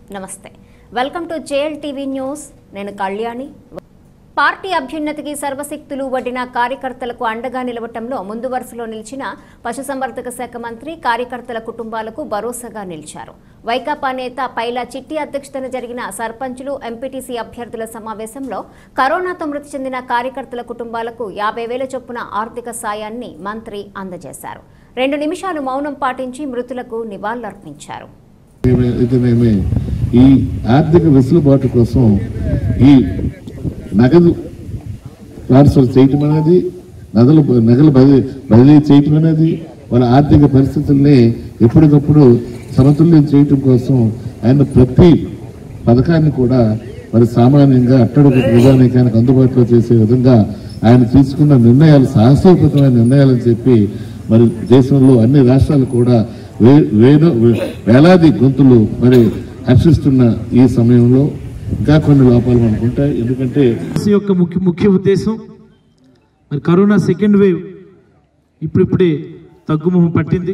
నమస్తే welcome to JL TV news నేను Kalyani party అభ్యున్నతికి సర్వశక్తులు వడ్డిన కార్యకర్తలకు అండగా నిలవటంలో ముందు వరుసలో నిలిచిన పశుసంవర్ధక శాఖ మంత్రి కార్యకర్తల కుటుంబాలకు భరోసాగా నిలిచారు వైకాపా నేత పైలా చిట్టి అధ్యక్షతన జరిగిన సర్పంచులు ఎంపీటీసీ అభ్యర్థుల సమావేశంలో కరోనాతో మృతి చెందిన కార్యకర్తల కుటుంబాలకు యాభై వేల చొప్పున ఆర్థిక సాయాన్ని మంత్రి అందజేశారు రెండు నిమిషాలు మౌనం పాటించి మృతులకు నివాళులర్పించారు అయితేనేమి ఈ ఆర్థిక వెసులుబాటు కోసం ఈ నగదు ట్రాన్స్ఫర్ చేయటం అనేది నగలు నగలు బదిలీ బదిలీ చేయటం అనేది వాళ్ళ ఆర్థిక పరిస్థితుల్ని ఎప్పటికప్పుడు సమతుల్యం చేయటం కోసం ఆయన ప్రతి పథకాన్ని కూడా మరి సామాన్యంగా అట్టడుగు ప్రజానీకానికి అందుబాటులో చేసే విధంగా ఆయన తీసుకున్న నిర్ణయాలు సాహసోపేతమైన నిర్ణయాలని చెప్పి మరి దేశంలో అన్ని రాష్ట్రాలు కూడా వే వేల వేలాది గొంతులు మరి హర్షిస్తున్న ఈ సమయంలో ఇంకా కొన్ని లోపాలు మనకు ఉంటాయి ఎందుకంటే పాలసీ యొక్క ముఖ్య ముఖ్య ఉద్దేశం మరి కరోనా సెకండ్ వేవ్ ఇప్పుడిప్పుడే తగ్గుముఖం పట్టింది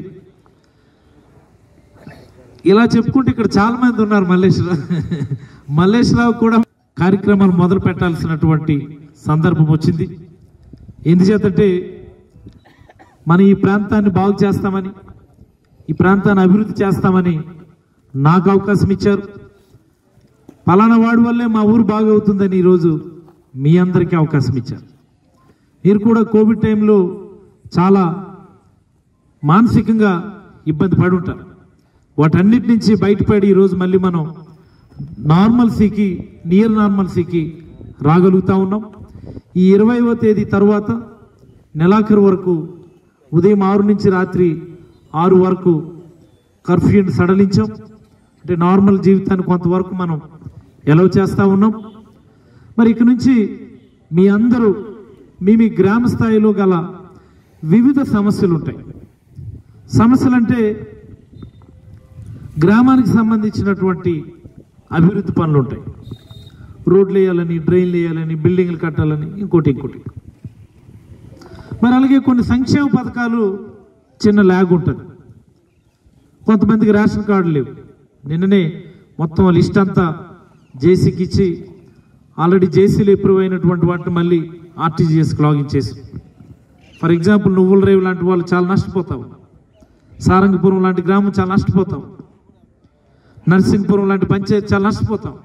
ఇలా చెప్పుకుంటే ఇక్కడ చాలా మంది ఉన్నారు మల్లేశ్వరరావు మల్లేశ్వరరావు కూడా కార్యక్రమాలు మొదలు పెట్టాల్సినటువంటి సందర్భం వచ్చింది ఎందుచేతంటే మన ఈ ప్రాంతాన్ని బాగు చేస్తామని ఈ ప్రాంతాన్ని అభివృద్ధి చేస్తామని నాకు అవకాశం ఇచ్చారు పలానా వాడి వల్లే మా ఊరు బాగవుతుందని ఈరోజు మీ అందరికీ అవకాశం ఇచ్చారు మీరు కూడా కోవిడ్ టైంలో చాలా మానసికంగా ఇబ్బంది పడి ఉంటారు వాటన్నిటి నుంచి బయటపడి ఈరోజు మళ్ళీ మనం నార్మల్సీకి నియర్ నార్మల్సీకి రాగలుగుతా ఉన్నాం ఈ ఇరవైవ తేదీ తర్వాత నెలాఖరు వరకు ఉదయం ఆరు నుంచి రాత్రి ఆరు వరకు కర్ఫ్యూని సడలించాం అంటే నార్మల్ జీవితాన్ని కొంతవరకు మనం ఎలవ్ చేస్తూ ఉన్నాం మరి ఇక నుంచి మీ అందరూ మీ మీ గ్రామ స్థాయిలో గల వివిధ సమస్యలు ఉంటాయి సమస్యలు అంటే గ్రామానికి సంబంధించినటువంటి అభివృద్ధి పనులు ఉంటాయి రోడ్లు వేయాలని డ్రైన్లు వేయాలని బిల్డింగ్లు కట్టాలని ఇంకోటి ఇంకోటి మరి అలాగే కొన్ని సంక్షేమ పథకాలు చిన్న ల్యాగ్ ఉంటుంది కొంతమందికి రేషన్ కార్డు లేవు నిన్ననే మొత్తం లిస్ట్ అంతా జేసీకి ఇచ్చి ఆల్రెడీ జేసీలు అప్రూవ్ అయినటువంటి వాటిని మళ్ళీ ఆర్టీజీఎస్కి లాగిన్ చేసి ఫర్ ఎగ్జాంపుల్ నువ్వుల రేవు లాంటి వాళ్ళు చాలా నష్టపోతావు సారంగపురం లాంటి గ్రామం చాలా నష్టపోతావు నర్సింగ్పురం లాంటి పంచాయతీ చాలా నష్టపోతాం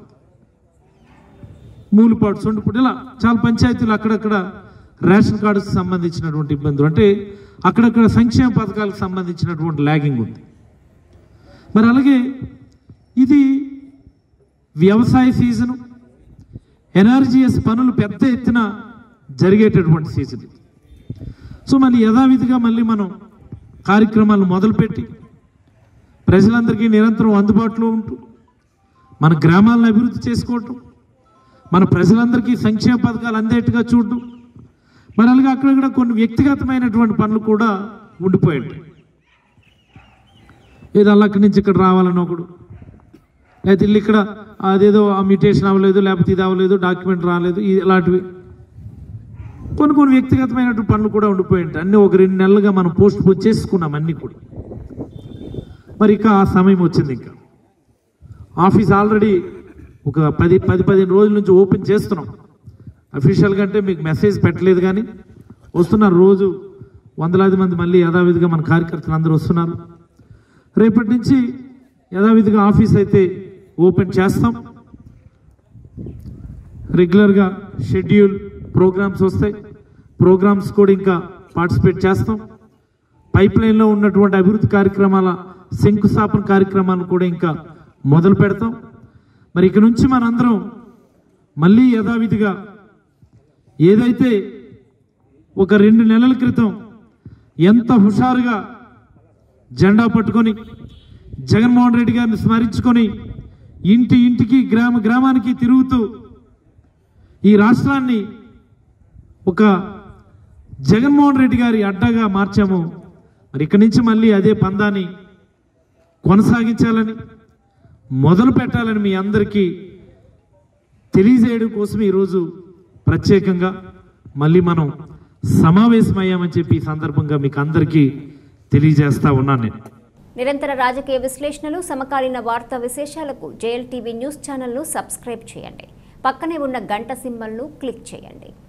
మూలిపాటు సొండుపుడు ఇలా చాలా పంచాయతీలు అక్కడక్కడ రేషన్ కార్డుకి సంబంధించినటువంటి ఇబ్బందులు అంటే అక్కడక్కడ సంక్షేమ పథకాలకు సంబంధించినటువంటి ల్యాగింగ్ ఉంది మరి అలాగే ఇది వ్యవసాయ సీజను ఎన్ఆర్జీఎస్ పనులు పెద్ద ఎత్తున జరిగేటటువంటి సీజన్ ఇది. సో మళ్ళీ యథావిధిగా మళ్ళీ మనం కార్యక్రమాలు మొదలుపెట్టి ప్రజలందరికీ నిరంతరం అందుబాటులో ఉంటూ మన గ్రామాలను అభివృద్ధి చేసుకోవటం మన ప్రజలందరికీ సంక్షేమ పథకాలు అందేట్టుగా చూడటం మరి అలాగే అక్కడక్కడ కొన్ని వ్యక్తిగతమైనటువంటి పనులు కూడా ఉండిపోయాయి ఏదో అలా అక్కడి నుంచి ఇక్కడ రావాలని ఒకడు లేకపోతే ఇల్లు ఇక్కడ అదేదో ఆ మ్యూటేషన్ అవ్వలేదు లేకపోతే ఇది అవ్వలేదు డాక్యుమెంట్ రాలేదు ఇది ఇలాంటివి కొన్ని కొన్ని వ్యక్తిగతమైనటువంటి పనులు కూడా ఉండిపోయి ఉంటాయి అన్నీ ఒక రెండు నెలలుగా మనం పోస్ట్ పోన్ చేసుకున్నాం అన్నీ కూడా మరి ఇక ఆ సమయం వచ్చింది ఇంకా ఆఫీస్ ఆల్రెడీ ఒక పది పది పదిహేను రోజుల నుంచి ఓపెన్ చేస్తున్నాం అఫీషియల్గా అంటే మీకు మెసేజ్ పెట్టలేదు కానీ వస్తున్నారు రోజు వందలాది మంది మళ్ళీ యథావిధిగా మన కార్యకర్తలు అందరూ వస్తున్నారు రేపటి నుంచి యథావిధిగా ఆఫీస్ అయితే ఓపెన్ చేస్తాం రెగ్యులర్గా షెడ్యూల్ ప్రోగ్రామ్స్ వస్తాయి ప్రోగ్రామ్స్ కూడా ఇంకా పార్టిసిపేట్ చేస్తాం పైప్ లైన్లో ఉన్నటువంటి అభివృద్ధి కార్యక్రమాల శంకుస్థాపన కార్యక్రమాలను కూడా ఇంకా మొదలు పెడతాం మరి ఇక నుంచి మనందరం మళ్ళీ యథావిధిగా ఏదైతే ఒక రెండు నెలల క్రితం ఎంత హుషారుగా జెండా పట్టుకొని జగన్మోహన్ రెడ్డి గారిని స్మరించుకొని ఇంటి ఇంటికి గ్రామ గ్రామానికి తిరుగుతూ ఈ రాష్ట్రాన్ని ఒక జగన్మోహన్ రెడ్డి గారి అడ్డగా మార్చాము మరి ఇక్కడి నుంచి మళ్ళీ అదే పందాన్ని కొనసాగించాలని మొదలు పెట్టాలని మీ అందరికీ తెలియజేయడం కోసం ఈరోజు ప్రత్యేకంగా మళ్ళీ మనం సమావేశమయ్యామని చెప్పి ఈ సందర్భంగా మీకు అందరికీ తెలియజేస్తా ఉన్నాను నేను నిరంతర రాజకీయ విశ్లేషణలు సమకాలీన వార్తా విశేషాలకు జేఎల్ టీవీ న్యూస్ ఛానల్ను సబ్స్క్రైబ్ చేయండి పక్కనే ఉన్న గంట సింబల్ను క్లిక్ చేయండి